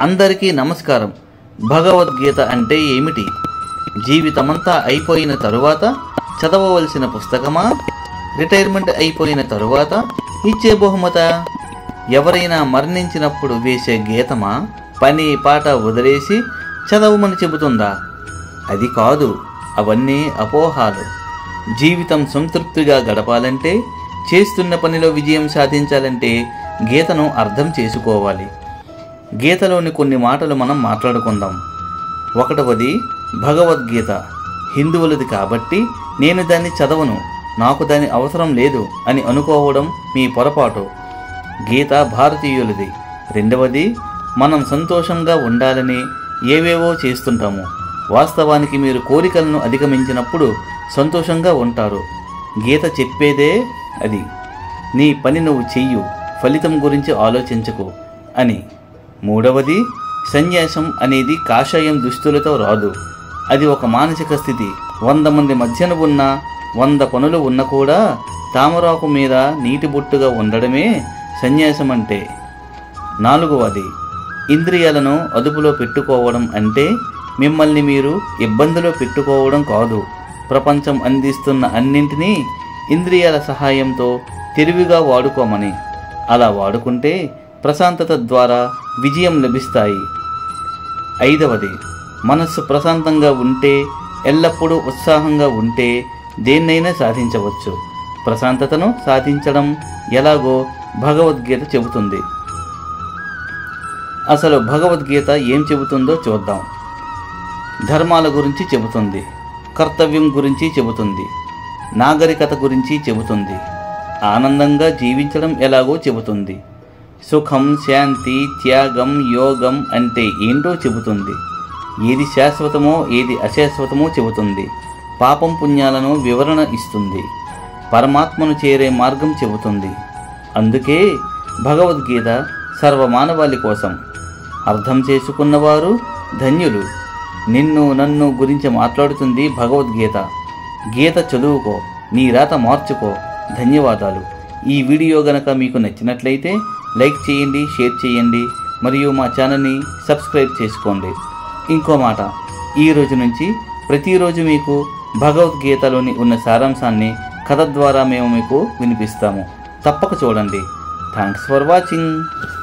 అందరికీ నమస్కారం భగవద్గీత అంటే ఏమిటి జీవితమంతా అయిపోయిన తరువాత చదవవలసిన పుస్తకమా రిటైర్మెంట్ అయిపోయిన తరువాత ఇచ్చే బహుమత ఎవరైనా మరణించినప్పుడు వేసే గీతమా పని పాట వదిలేసి చదవమని చెబుతుందా అది కాదు అవన్నీ అపోహాలు జీవితం సంతృప్తిగా గడపాలంటే చేస్తున్న పనిలో విజయం సాధించాలంటే గీతను అర్థం చేసుకోవాలి గీతలోని కొన్ని మాటలు మనం మాట్లాడుకుందాం ఒకటవది భగవద్గీత హిందువులది కాబట్టి నేను దాన్ని చదవను నాకు దాని అవసరం లేదు అని అనుకోవడం మీ పొరపాటు గీత భారతీయులది రెండవది మనం సంతోషంగా ఉండాలని ఏవేవో చేస్తుంటాము వాస్తవానికి మీరు కోరికలను అధిగమించినప్పుడు సంతోషంగా ఉంటారు గీత చెప్పేదే అది నీ పని నువ్వు చెయ్యు ఫలితం గురించి ఆలోచించకు అని మూడవది సన్యాసం అనేది కాషాయం దుస్తులతో రాదు అది ఒక మానసిక స్థితి వంద మంది మధ్యన ఉన్న వంద పనులు ఉన్న కూడా తామరాకు మీద నీటి బొట్టుగా ఉండడమే సన్యాసం అంటే నాలుగవది ఇంద్రియాలను అదుపులో పెట్టుకోవడం అంటే మిమ్మల్ని మీరు ఇబ్బందిలో పెట్టుకోవడం కాదు ప్రపంచం అందిస్తున్న అన్నింటినీ ఇంద్రియాల సహాయంతో తెలివిగా వాడుకోమని అలా వాడుకుంటే ప్రశాంతత ద్వారా విజయం లభిస్తాయి ఐదవది మనస్సు ప్రశాంతంగా ఉంటే ఎల్లప్పుడూ ఉత్సాహంగా ఉంటే దేన్నైనా సాధించవచ్చు ప్రశాంతతను సాధించడం ఎలాగో భగవద్గీత చెబుతుంది అసలు భగవద్గీత ఏం చెబుతుందో చూద్దాం ధర్మాల గురించి చెబుతుంది కర్తవ్యం గురించి చెబుతుంది నాగరికత గురించి చెబుతుంది ఆనందంగా జీవించడం ఎలాగో చెబుతుంది సుఖం శాంతి త్యాగం యోగం అంటే ఏంటో చెబుతుంది ఏది శాశ్వతమో ఏది అశాశ్వతమో చెబుతుంది పాపం పుణ్యాలను వివరణ ఇస్తుంది పరమాత్మను చేరే మార్గం చెబుతుంది అందుకే భగవద్గీత సర్వమానవాళి కోసం అర్థం చేసుకున్నవారు ధన్యులు నిన్ను నన్ను గురించి మాట్లాడుతుంది భగవద్గీత గీత చదువుకో నీ రాత మార్చుకో ధన్యవాదాలు ఈ వీడియో గనక మీకు నచ్చినట్లయితే లైక్ చేయండి షేర్ చేయండి మరియు మా ఛానల్ని సబ్స్క్రైబ్ చేసుకోండి ఇంకో మాట ఈ రోజు నుంచి ప్రతిరోజు మీకు భగవద్గీతలోని ఉన్న సారాంశాన్ని కథ ద్వారా మేము మీకు వినిపిస్తాము తప్పక చూడండి థ్యాంక్స్ ఫర్ వాచింగ్